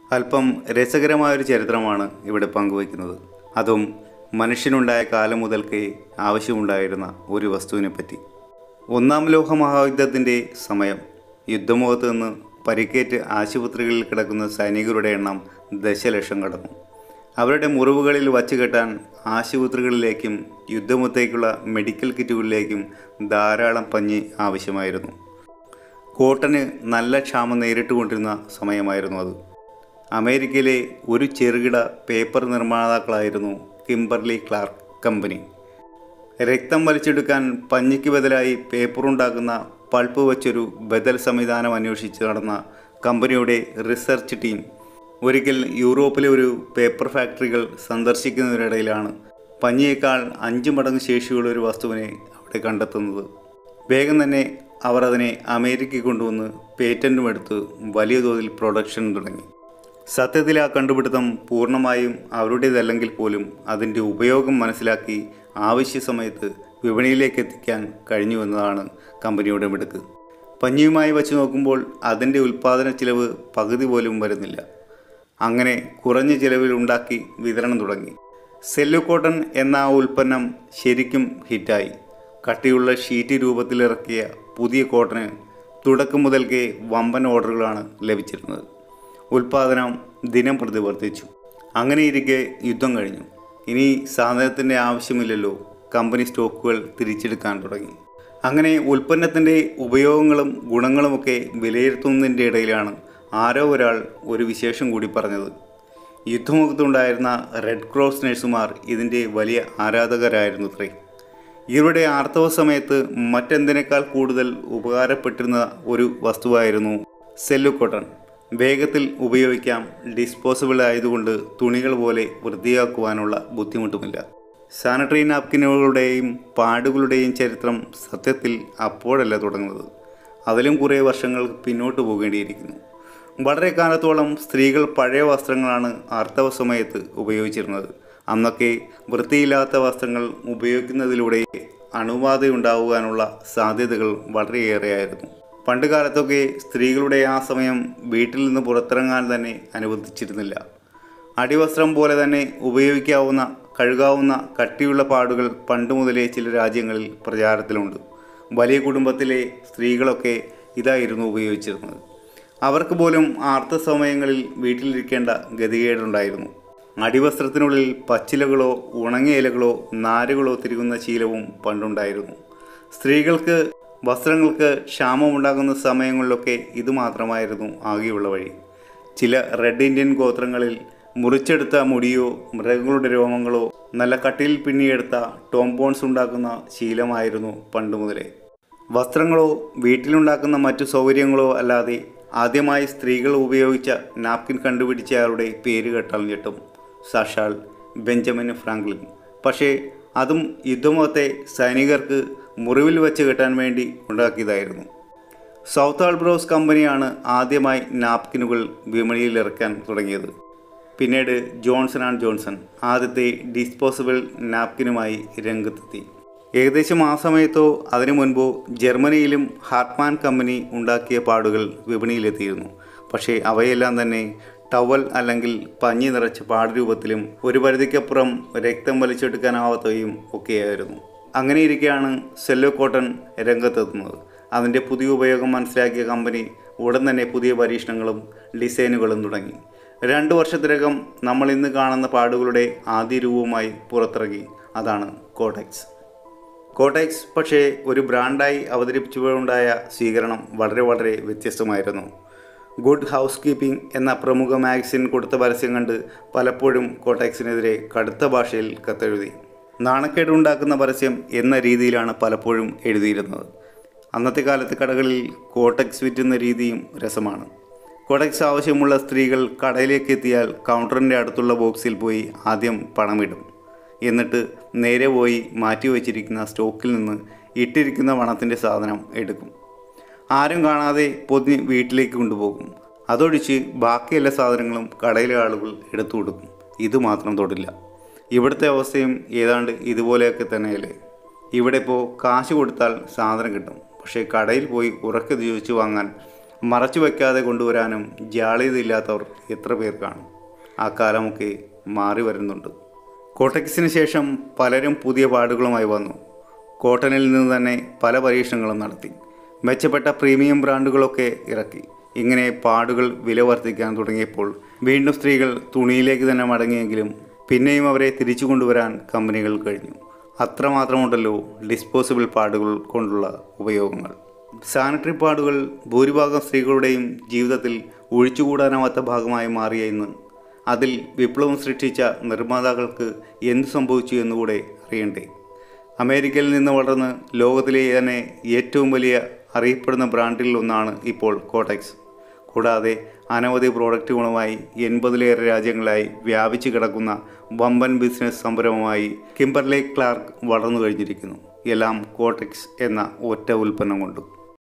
അല്പം രസകരമായൊരു ചരിത്രമാണ് ഇവിടെ പങ്കുവയ്ക്കുന്നത് അതും മനുഷ്യനുണ്ടായ കാലം മുതൽക്കേ ആവശ്യമുണ്ടായിരുന്ന ഒരു വസ്തുവിനെ പറ്റി ഒന്നാം ലോക മഹായുദ്ധത്തിൻ്റെ സമയം യുദ്ധമുഖത്ത് നിന്ന് പരിക്കേറ്റ് ആശുപത്രികളിൽ കിടക്കുന്ന സൈനികരുടെ എണ്ണം ദശലക്ഷം കടന്നു അവരുടെ മുറിവുകളിൽ വച്ചു കെട്ടാൻ ആശുപത്രികളിലേക്കും യുദ്ധമുഖത്തേക്കുള്ള മെഡിക്കൽ കിറ്റുകളിലേക്കും ധാരാളം പഞ്ഞി ആവശ്യമായിരുന്നു കോട്ടന് നല്ല ക്ഷാമം നേരിട്ടുകൊണ്ടിരുന്ന സമയമായിരുന്നു അത് അമേരിക്കയിലെ ഒരു ചെറുകിട പേപ്പർ നിർമ്മാതാക്കളായിരുന്നു കിംബർലി ക്ലാർക്ക് കമ്പനി രക്തം വലിച്ചെടുക്കാൻ പഞ്ഞിക്ക് ബദലായി പേപ്പർ ഉണ്ടാക്കുന്ന പൾപ്പ് വച്ചൊരു ബദൽ സംവിധാനം അന്വേഷിച്ച് നടന്ന കമ്പനിയുടെ റിസർച്ച് ടീം ഒരിക്കൽ യൂറോപ്പിലെ ഒരു പേപ്പർ ഫാക്ടറികൾ സന്ദർശിക്കുന്നതിനിടയിലാണ് പഞ്ഞിയേക്കാൾ അഞ്ച് മടങ്ങ് ശേഷിയുള്ള ഒരു വസ്തുവിനെ അവിടെ കണ്ടെത്തുന്നത് വേഗം തന്നെ അവർ അതിനെ അമേരിക്കയിൽ കൊണ്ടുവന്ന് പേറ്റൻറ്റും എടുത്ത് വലിയ തോതിൽ പ്രൊഡക്ഷൻ തുടങ്ങി സത്യത്തിൽ ആ കണ്ടുപിടുത്തം പൂർണ്ണമായും അവരുടേതല്ലെങ്കിൽ പോലും അതിൻ്റെ ഉപയോഗം മനസ്സിലാക്കി ആവശ്യ സമയത്ത് വിപണിയിലേക്ക് എത്തിക്കാൻ കഴിഞ്ഞുവെന്നതാണ് കമ്പനിയുടെ മിടുക്ക് പഞ്ഞിയുമായി വച്ച് നോക്കുമ്പോൾ അതിൻ്റെ ഉൽപ്പാദന ചിലവ് പകുതി പോലും വരുന്നില്ല അങ്ങനെ കുറഞ്ഞ ചിലവിൽ ഉണ്ടാക്കി വിതരണം തുടങ്ങി സെല്ലു കോട്ടൺ എന്ന ആ ഉൽപ്പന്നം ശരിക്കും ഹിറ്റായി കട്ടിയുള്ള ഷീറ്റ് രൂപത്തിലിറക്കിയ പുതിയ കോട്ടന് തുടക്കം മുതൽക്കേ വമ്പൻ ഓർഡറുകളാണ് ലഭിച്ചിരുന്നത് ഉൽപാദനം ദിനം പ്രതി വർദ്ധിച്ചു അങ്ങനെയിരിക്കെ യുദ്ധം കഴിഞ്ഞു ഇനി സാധനത്തിൻ്റെ ആവശ്യമില്ലല്ലോ കമ്പനി സ്റ്റോക്കുകൾ തിരിച്ചെടുക്കാൻ തുടങ്ങി അങ്ങനെ ഉൽപ്പന്നത്തിൻ്റെ ഉപയോഗങ്ങളും ഗുണങ്ങളുമൊക്കെ വിലയിരുത്തുന്നതിൻ്റെ ഇടയിലാണ് ആരോ ഒരാൾ ഒരു വിശേഷം കൂടി പറഞ്ഞത് യുദ്ധമുഖത്തുണ്ടായിരുന്ന റെഡ് ക്രോസ് നഴ്സുമാർ ഇതിൻ്റെ വലിയ ആരാധകരായിരുന്നു അത്രേ ഇവരുടെ ആർത്തവ സമയത്ത് മറ്റെന്തിനേക്കാൾ കൂടുതൽ ഉപകാരപ്പെട്ടിരുന്ന ഒരു വസ്തുവായിരുന്നു സെല്ലു കോട്ടൺ വേഗത്തിൽ ഉപയോഗിക്കാം ഡിസ്പോസിബിൾ ആയതുകൊണ്ട് തുണികൾ പോലെ വൃത്തിയാക്കുവാനുള്ള ബുദ്ധിമുട്ടുമില്ല സാനിറ്ററി നാപ്കിനുകളുടെയും പാടുകളുടെയും ചരിത്രം സത്യത്തിൽ അപ്പോഴല്ല തുടങ്ങുന്നത് അതിലും കുറേ വർഷങ്ങൾ പിന്നോട്ട് പോകേണ്ടിയിരിക്കുന്നു വളരെ കാലത്തോളം സ്ത്രീകൾ പഴയ വസ്ത്രങ്ങളാണ് ആർത്തവ സമയത്ത് ഉപയോഗിച്ചിരുന്നത് അന്നൊക്കെ വൃത്തിയില്ലാത്ത വസ്ത്രങ്ങൾ ഉപയോഗിക്കുന്നതിലൂടെ അണുബാധയുണ്ടാകുവാനുള്ള സാധ്യതകൾ വളരെയേറെയായിരുന്നു പണ്ട് കാലത്തൊക്കെ സ്ത്രീകളുടെ ആ സമയം വീട്ടിൽ നിന്ന് പുറത്തിറങ്ങാൻ തന്നെ അനുവദിച്ചിരുന്നില്ല അടിവസ്ത്രം പോലെ തന്നെ ഉപയോഗിക്കാവുന്ന കഴുകാവുന്ന കട്ടിയുള്ള പാടുകൾ പണ്ട് മുതലേ ചില രാജ്യങ്ങളിൽ പ്രചാരത്തിലുണ്ട് വലിയ കുടുംബത്തിലെ സ്ത്രീകളൊക്കെ ഇതായിരുന്നു ഉപയോഗിച്ചിരുന്നത് അവർക്ക് പോലും ആർത്ത സമയങ്ങളിൽ വീട്ടിലിരിക്കേണ്ട ഗതികേടുണ്ടായിരുന്നു അടിവസ്ത്രത്തിനുള്ളിൽ പച്ചിലകളോ ഉണങ്ങിയ ഇലകളോ നാരുകളോ തിരികുന്ന ശീലവും പണ്ടുണ്ടായിരുന്നു സ്ത്രീകൾക്ക് വസ്ത്രങ്ങൾക്ക് ക്ഷാമമുണ്ടാകുന്ന സമയങ്ങളിലൊക്കെ ഇത് മാത്രമായിരുന്നു ആകെയുള്ള വഴി ചില റെഡ് ഇന്ത്യൻ ഗോത്രങ്ങളിൽ മുറിച്ചെടുത്ത മുടിയോ മൃഗങ്ങളുടെ രോമങ്ങളോ നല്ല കട്ടിയിൽ പിന്നിയെടുത്ത ടോംബോൺസ് ഉണ്ടാക്കുന്ന ശീലമായിരുന്നു പണ്ട് മുതലേ വസ്ത്രങ്ങളോ വീട്ടിലുണ്ടാക്കുന്ന മറ്റു സൗകര്യങ്ങളോ അല്ലാതെ ആദ്യമായി സ്ത്രീകൾ ഉപയോഗിച്ച നാപ്കിൻ കണ്ടുപിടിച്ചയാളുടെ പേര് കേട്ടാൽ ഞെട്ടും സാക്ഷാൽ ബെഞ്ചമിൻ ഫ്രാങ്ക്ലിൻ പക്ഷേ അതും യുദ്ധമുഖത്തെ സൈനികർക്ക് മുറിവിൽ വെച്ച് കെട്ടാൻ വേണ്ടി ഉണ്ടാക്കിയതായിരുന്നു സൗത്ത് ആൾബ്രോസ് കമ്പനിയാണ് ആദ്യമായി നാപ്കിനുകൾ വിപണിയിൽ ഇറക്കാൻ തുടങ്ങിയത് പിന്നീട് ജോൺസൺ ആൻഡ് ജോൺസൺ ആദ്യത്തെ ഡിസ്പോസിബിൾ നാപ്കിനുമായി രംഗത്തെത്തി ഏകദേശം ആ സമയത്തോ അതിനു മുൻപോ ജർമ്മനിയിലും ഹാർട്ട്മാൻ കമ്പനി ഉണ്ടാക്കിയ പാടുകൾ വിപണിയിലെത്തിയിരുന്നു പക്ഷേ അവയെല്ലാം തന്നെ ടവൽ അല്ലെങ്കിൽ പഞ്ഞി നിറച്ച പാടുരൂപത്തിലും ഒരു പരിധിക്കപ്പുറം രക്തം വലിച്ചെടുക്കാനാവാത്തവയും ഒക്കെയായിരുന്നു അങ്ങനെ ഇരിക്കെയാണ് സെല്ലോ കോട്ടൺ രംഗത്തെത്തുന്നത് അതിൻ്റെ പുതിയ ഉപയോഗം മനസ്സിലാക്കിയ കമ്പനി ഉടൻ തന്നെ പുതിയ പരീക്ഷണങ്ങളും ഡിസൈനുകളും തുടങ്ങി രണ്ട് വർഷത്തിനകം നമ്മൾ ഇന്ന് കാണുന്ന പാടുകളുടെ ആദ്യ രൂപവുമായി പുറത്തിറങ്ങി അതാണ് കോടെക്സ് കോടെക്സ് പക്ഷേ ഒരു ബ്രാൻഡായി അവതരിപ്പിച്ചപ്പോഴുണ്ടായ സ്വീകരണം വളരെ വളരെ വ്യത്യസ്തമായിരുന്നു ഗുഡ് ഹൗസ് കീപ്പിംഗ് എന്ന പ്രമുഖ മാഗസിൻ കൊടുത്ത പരസ്യം കണ്ട് പലപ്പോഴും കോടെക്സിനെതിരെ കടുത്ത ഭാഷയിൽ കത്തെഴുതി നാണക്കേടുണ്ടാക്കുന്ന പരസ്യം എന്ന രീതിയിലാണ് പലപ്പോഴും എഴുതിയിരുന്നത് അന്നത്തെ കാലത്ത് കടകളിൽ കോട്ടക്സ് വിറ്റുന്ന രീതിയും രസമാണ് കോട്ടക്സ് ആവശ്യമുള്ള സ്ത്രീകൾ കടയിലേക്ക് എത്തിയാൽ കൗണ്ടറിൻ്റെ അടുത്തുള്ള ബോക്സിൽ പോയി ആദ്യം പണമിടും എന്നിട്ട് നേരെ പോയി മാറ്റി വച്ചിരിക്കുന്ന സ്റ്റോക്കിൽ നിന്ന് ഇട്ടിരിക്കുന്ന പണത്തിൻ്റെ സാധനം എടുക്കും ആരും കാണാതെ പൊതി വീട്ടിലേക്ക് കൊണ്ടുപോകും അതൊഴിച്ച് ബാക്കി എല്ലാ സാധനങ്ങളും കടയിലെ ആളുകൾ എടുത്തു കൊടുക്കും ഇത് മാത്രം തൊടില്ല ഇവിടുത്തെ അവസ്ഥയും ഏതാണ്ട് ഇതുപോലെയൊക്കെ തന്നെയല്ലേ ഇവിടെ ഇപ്പോൾ കാശ് കൊടുത്താൽ സാധനം കിട്ടും പക്ഷേ കടയിൽ പോയി ഉറക്കെ ചോദിച്ചു വാങ്ങാൻ മറച്ചു വയ്ക്കാതെ കൊണ്ടുവരാനും ജാള്യതയില്ലാത്തവർ എത്ര പേർ കാണും ആ കാലമൊക്കെ മാറി വരുന്നുണ്ട് കോട്ടക്സിന് ശേഷം പലരും പുതിയ പാടുകളുമായി വന്നു കോട്ടണിൽ നിന്ന് തന്നെ പല പരീക്ഷണങ്ങളും നടത്തി മെച്ചപ്പെട്ട പ്രീമിയം ബ്രാൻഡുകളൊക്കെ ഇറക്കി ഇങ്ങനെ പാടുകൾ വില വർദ്ധിക്കാൻ തുടങ്ങിയപ്പോൾ വീണ്ടും സ്ത്രീകൾ തുണിയിലേക്ക് തന്നെ മടങ്ങിയെങ്കിലും പിന്നെയും അവരെ തിരിച്ചു കൊണ്ടുവരാൻ കമ്പനികൾ കഴിഞ്ഞു അത്രമാത്രമുണ്ടല്ലോ ഡിസ്പോസിബിൾ പാടുകൾ കൊണ്ടുള്ള ഉപയോഗങ്ങൾ സാനിറ്ററി പാടുകൾ ഭൂരിഭാഗം സ്ത്രീകളുടെയും ജീവിതത്തിൽ ഒഴിച്ചുകൂടാനാവാത്ത ഭാഗമായി മാറിയ ഇന്ന് അതിൽ വിപ്ലവം സൃഷ്ടിച്ച നിർമ്മാതാക്കൾക്ക് എന്ത് സംഭവിച്ചു എന്നുകൂടെ അറിയണ്ടേ അമേരിക്കയിൽ നിന്ന് വളർന്ന് ലോകത്തിലെ തന്നെ ഏറ്റവും വലിയ അറിയപ്പെടുന്ന ബ്രാൻഡിൽ ഒന്നാണ് ഇപ്പോൾ കോട്ടക്സ് കൂടാതെ അനവധി പ്രോഡക്റ്റുകളുമായി എൺപതിലേറെ രാജ്യങ്ങളായി വ്യാപിച്ചു കിടക്കുന്ന വമ്പൻ ബിസിനസ് സംരംഭമായി കിംബർലെ ക്ലാർക്ക് വളർന്നു കഴിഞ്ഞിരിക്കുന്നു എല്ലാം കോട്ടക്സ് എന്ന ഒറ്റ ഉൽപ്പന്നം കൊണ്ട്